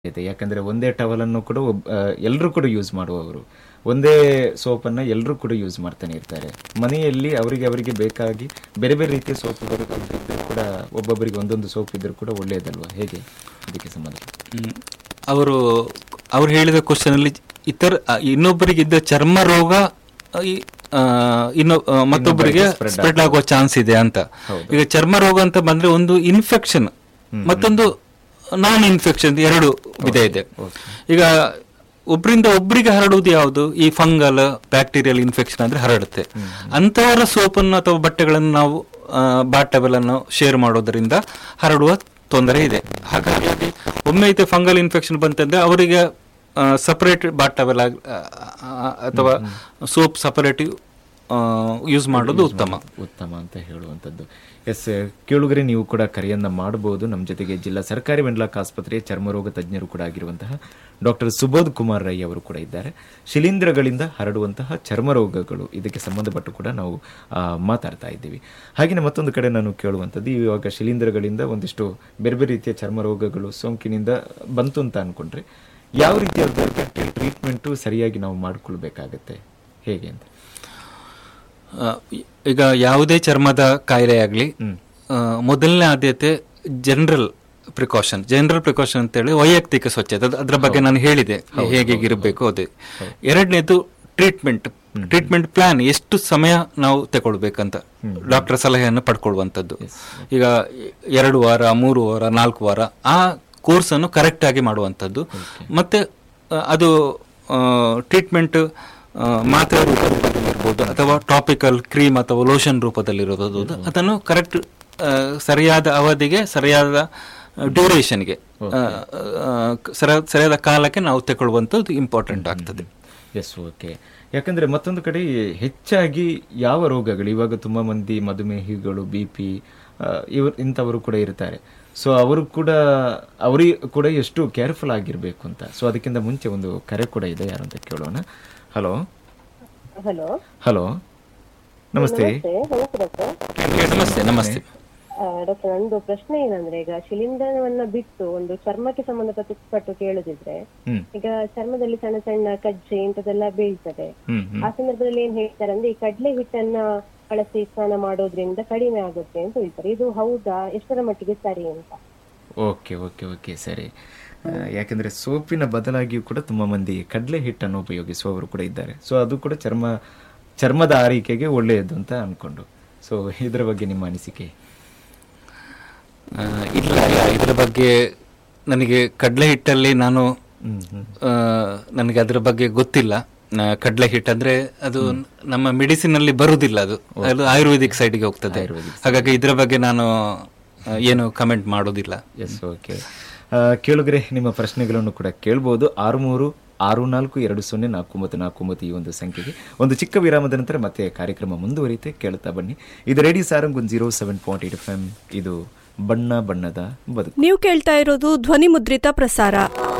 ಇದೆ ಯಾಕಂದ್ರೆ ಒಂದೇ ಟವಲನ್ನು ಕೂಡ ಒಬ್ ಎಲ್ಲರೂ ಕೂಡ ಯೂಸ್ ಮಾಡುವವರು ಒಂದೇ ಸೋಪನ್ನು ಎಲ್ಲರೂ ಕೂಡ ಯೂಸ್ ಮಾಡ್ತಾನೆ ಇರ್ತಾರೆ ಮನೆಯಲ್ಲಿ ಅವರಿಗೆ ಅವರಿಗೆ ಬೇಕಾಗಿ ಬೇರೆ ಬೇರೆ ರೀತಿಯ ಸೋಪುಗಳು ಇದ್ರೂ ಕೂಡ ಒಬ್ಬೊಬ್ಬರಿಗೆ ಒಂದೊಂದು ಸೋಪ್ ಇದ್ರೂ ಕೂಡ ಒಳ್ಳೆಯದಲ್ವಾ ಹೇಗೆ ಇದಕ್ಕೆ ಸಂಬಂಧ ಹ್ಮ್. ಅವರು ಅವ್ರು ಹೇಳಿದ ಕ್ವಶನ್ ಅಲ್ಲಿ ಇತರ ಆ, ಇನ್ನೊಬ್ಬರಿಗೆ ಇದ್ದ ಚರ್ಮ ರೋಗ ಆ, ಈ, ಆ, ಇನ್ನೊ ಆ, ಮತ್ತೊಬ್ಬರಿಗೆ ಸ್ಪ್ರೆಡ್ ಆಗುವ ಚಾನ್ಸ್ ಇದೆ ಅಂತ ಈಗ ಚರ್ಮ ರೋಗ ಅಂತ ಬಂದ್ರೆ ಒಂದು ಇನ್ಫೆಕ್ಷನ್ ಮತ್ತೊಂದು ನಾನ್ ಇನ್ಫೆಕ್ಷನ್ ಎರಡು ವಿಧ ಇದೆ ಈಗ ಒಬ್ರಿಂದ ಒಬ್ರಿಗೆ ಹರಡುವುದು ಯಾವುದು ಈ ಫಂಗಲ್ ಬ್ಯಾಕ್ಟೀರಿಯಲ್ ಇನ್ಫೆಕ್ಷನ್ ಅಂದ್ರೆ ಹರಡುತ್ತೆ ಅಂತವರ ಸೋಪನ್ನು ಅಥವಾ ಬಟ್ಟೆಗಳನ್ನು ನಾವು ಬಾಟಬಲ್ ಅನ್ನು ಶೇರ್ ಮಾಡೋದರಿಂದ ಹರಡುವ ತೊಂದರೆ ಇದೆ ಹಾಗಾಗಿ ಒಮ್ಮೆ ಐತೆ ಫಂಗಲ್ ಇನ್ಫೆಕ್ಷನ್ ಬಂತಂದ್ರೆ ಅವರಿಗೆ ಸಪರೇಟ್ ಬಾಟಬಲ್ ಅಥವಾ ಸೋಪ್ ಸಪರೇಟ್ ಯೂಸ್ ಮಾಡೋದು ಉತ್ತಮ ಉತ್ತಮ ಅಂತ ಹೇಳುವಂಥದ್ದು ಎಸ್ ಕೇಳುಗರೆ ನೀವು ಕೂಡ ಕರೆಯನ್ನ ಮಾಡಬಹುದು ನಮ್ಮ ಜೊತೆಗೆ ಜಿಲ್ಲಾ ಸರ್ಕಾರಿ ವೆನ್ಲಾಕ್ ಆಸ್ಪತ್ರೆಯ ಚರ್ಮರೋಗ ತಜ್ಞರು ಕೂಡ ಆಗಿರುವಂತಹ ಡಾಕ್ಟರ್ ಸುಬೋಧ್ ಕುಮಾರ್ ರೈ ಅವರು ಕೂಡ ಇದ್ದಾರೆ ಶಿಲೀಂಧ್ರಗಳಿಂದ ಹರಡುವಂತಹ ಚರ್ಮರೋಗಗಳು ಇದಕ್ಕೆ ಸಂಬಂಧಪಟ್ಟು ಕೂಡ ನಾವು ಆ, ಮಾತಾಡ್ತಾ ಇದ್ದೀವಿ ಹಾಗೆಯೇ ಮತ್ತೊಂದು ಕಡೆ ನಾನು ಕೇಳುವಂಥದ್ದು ಇವಾಗ ಶಿಲೀಂಧ್ರಗಳಿಂದ ಒಂದಿಷ್ಟು ಬೇರೆ ಬೇರೆ ರೀತಿಯ ಚರ್ಮರೋಗಗಳು ಸೋಂಕಿನಿಂದ ಬಂತು ಅಂತ ಅನ್ಕೊಂಡ್ರೆ ಯಾವ ರೀತಿಯ ಟ್ರೀಟ್ಮೆಂಟು ಸರಿಯಾಗಿ ನಾವು ಮಾಡ್ಕೊಳ್ಬೇಕಾಗತ್ತೆ ಹೇಗೆ ಅಂತ ಆ, ಈಗ ಯಾವುದೇ ಚರ್ಮದ ಕಾಯಿಲೆ ಆಗಲಿ ಮೊದಲನೇ ಆದ್ಯತೆ ಜನರಲ್ ಪ್ರಿಕಾಷನ್ ಜನರಲ್ ಪ್ರಿಕಾಷನ್ ಅಂತೇಳಿ ವೈಯಕ್ತಿಕ ಸ್ವಚ್ಛತೆ ಅದ್- ಅದ್ರ ಬಗ್ಗೆ ನಾನು ಹೇಳಿದೆ ಹೇಗೆ ಇರಬೇಕು ಅದೇ ಎರಡನೇದು ಟ್ರೀಟ್ಮೆಂಟ್ ಟ್ರೀಟ್ಮೆಂಟ್ ಪ್ಲಾನ್ ಎಷ್ಟು ಸಮಯ ನಾವು ತಗೊಳ್ಬೇಕಂತ ಡಾಕ್ಟರ್ ಸಲಹೆಯನ್ನು ಪಡ್ಕೊಳ್ಳುವಂಥದ್ದು ಈಗ ಎರಡು ವಾರ ಮೂರು ವಾರ ನಾಲ್ಕು ವಾರ ಆ ಕೋರ್ಸ್ ಅನ್ನು ಕರೆಕ್ಟ್ ಆಗಿ ಮಾಡುವಂಥದ್ದು ಮತ್ತೆ ಆ, ಅದು ಟ್ರೀಟ್ಮೆಂಟ್ ಮಾತ್ರೆ ರೂಪದಲ್ಲಿರ್ಬೋದು ಅಥವಾ ಟಾಪಿಕಲ್ ಕ್ರೀಮ್ ಅಥವಾ ಲೋಷನ್ ರೂಪದಲ್ಲಿರೋದು ಅದನ್ನು ಕರೆಕ್ಟ್ ಸರಿಯಾದ ಅವಧಿಗೆ ಸರಿಯಾದ ಡ್ಯೂರೇಷನ್ಗೆ ಸರಿಯಾದ ಕಾಲಕ್ಕೆ ನಾವು ತಗೊಳ್ಳುವಂಥದ್ದು ಇಂಪಾರ್ಟೆಂಟ್ ಆಗ್ತದೆ ಎಸ್ ಓಕೆ ಯಾಕಂದ್ರೆ ಮತ್ತೊಂದು ಕಡೆ ಹೆಚ್ಚಾಗಿ ಯಾವ ರೋಗಗಳು ಇವಾಗ ತುಂಬಾ ಮಂದಿ ಮಧುಮೇಹಿಗಳು ಬಿ ಪಿ ಇವರು ಇಂಥವರು ಕೂಡ ಇರ್ತಾರೆ ಸೊ ಅವರು ಕೂಡ ಅವರಿಗೆ ಕೂಡ ಎಷ್ಟು ಕೇರ್ಫುಲ್ ಆಗಿರ್ಬೇಕು ಅಂತ ಸೊ ಅದಕ್ಕಿಂತ ಮುಂಚೆ ಒಂದು ಕರೆ ಕೂಡ ಇದೆ ಯಾರು ಅಂತ ಕೇಳೋಣ ಹಲೋ ಹಲೋ ಹಲೋ ನಮಸ್ತೆ ನಮಸ್ತೆ ಡಾಕ್ಟರ್ ನಮಸ್ತೆ ನಮಸ್ತೆ ಡಾಕ್ಟರ್ ನಂದು ಪ್ರಶ್ನೆ ಏನಂದ್ರೆ ಈಗ ಶಿಲೀಂಧ್ರವನ್ನ ಬಿಟ್ಟು ಒಂದು ಚರ್ಮಕ್ಕೆ ಸಂಬಂಧಪಟ್ಟು ಕೇಳುದಿದ್ರೆ ಹ್ಮ್ ಈಗ ಚರ್ಮದಲ್ಲಿ ಸಣ್ಣ ಸಣ್ಣ ಕಜ್ಜೆ ಇಂಥದೆಲ್ಲ ಬೀಳ್ತದೆ ಹ್ಮ್ ಹ್ಮ್ ಆ ಸಂದರ್ಭದಲ್ಲಿ ಏನ್ ಹೇಳ್ತಾರೆ ಅಂದ್ರೆ ಈ ಕಡ್ಲೆ ಹಿಟ್ಟನ್ನ ಬಳಸಿ ಸ್ನಾನ ಮಾಡೋದ್ರಿಂದ ಕಡಿಮೆ ಆಗುತ್ತೆ ಅಂತ ಹೇಳ್ತಾರೆ ಇದು ಹೌದಾ ಎಷ್ಟರ ಮಟ್ಟಿಗೆ ಸರಿ ಅಂತ ಓಕೆ ಓಕೆ ಓಕೆ ಸರಿ ಆ, ಯಾಕಂದ್ರೆ ಸೋಪಿನ ಬದಲಾಗಿಯೂ ಕೂಡ ತುಂಬಾ ಮಂದಿ ಕಡಲೆ ಹಿಟ್ಟನ್ನು ಉಪಯೋಗಿಸುವವರು ಕೂಡ ಇದ್ದಾರೆ ಸೊ ಅದು ಕೂಡ ಚರ್ಮ ಚರ್ಮದ ಆರೈಕೆಗೆ ಒಳ್ಳೆಯದು ಅಂತ ಅನ್ಕೊಂಡು ಸೊ ಇದರ ಬಗ್ಗೆ ನಿಮ್ಮ ಅನಿಸಿಕೆ ಆ, ಇಲ್ಲ ಇಲ್ಲ ಇದ್ರ ಬಗ್ಗೆ ನನಗೆ ಕಡಲೆ ಹಿಟ್ಟಲ್ಲಿ ನಾನು ಹ್ಮ್ ಹ್ಮ್ ಆ, ನನಗೆ ಅದ್ರ ಬಗ್ಗೆ ಗೊತ್ತಿಲ್ಲ ಆ, ಕಡಲೆ ಹಿಟ್ಟು ಅಂದ್ರೆ ಅದು ನಮ್ಮ ಮೆಡಿಸಿನ್ ಅಲ್ಲಿ ಬರುವುದಿಲ್ಲ ಅದು ಅದು ಆಯುರ್ವೇದಿಕ್ ಸೈಡ್ಗೆ ಹೋಗ್ತದೆ ಹಾಗಾಗಿ ಇದ್ರ ಬಗ್ಗೆ ನಾನು ಆ, ಏನು ಕಮೆಂಟ್ ಮಾಡೋದಿಲ್ಲ ಎಸ್ ಓಕೆ ಕೇಳುಗರೆ ನಿಮ್ಮ ಪ್ರಶ್ನೆಗಳನ್ನು ಕೂಡ ಕೇಳ್ಬೋದು ಆರು ಮೂರು ಆರು ನಾಲ್ಕು ಎರಡು ಸೊನ್ನೆ ನಾಲ್ಕು ಒಂಬತ್ತು ನಾಲ್ಕು ಒಂಬತ್ತು ಈ ಒಂದು ಸಂಖ್ಯೆಗೆ ಒಂದು ಚಿಕ್ಕ ವಿರಾಮದ ನಂತರ ಮತ್ತೆ ಕಾರ್ಯಕ್ರಮ ಮುಂದುವರಿಯುತ್ತೆ ಕೇಳುತ್ತಾ ಬನ್ನಿ ಇದು ರೇಡಿಯೋ ಸಾರಂಗ್ ಒಂದು zero seven point eight F M ಇದು ಬಣ್ಣ ಬಣ್ಣದ ಬದುಕು ನೀವು ಕೇಳ್ತಾ ಇರೋದು ಧ್ವನಿ ಮುದ್ರಿತ ಪ್ರಸಾರ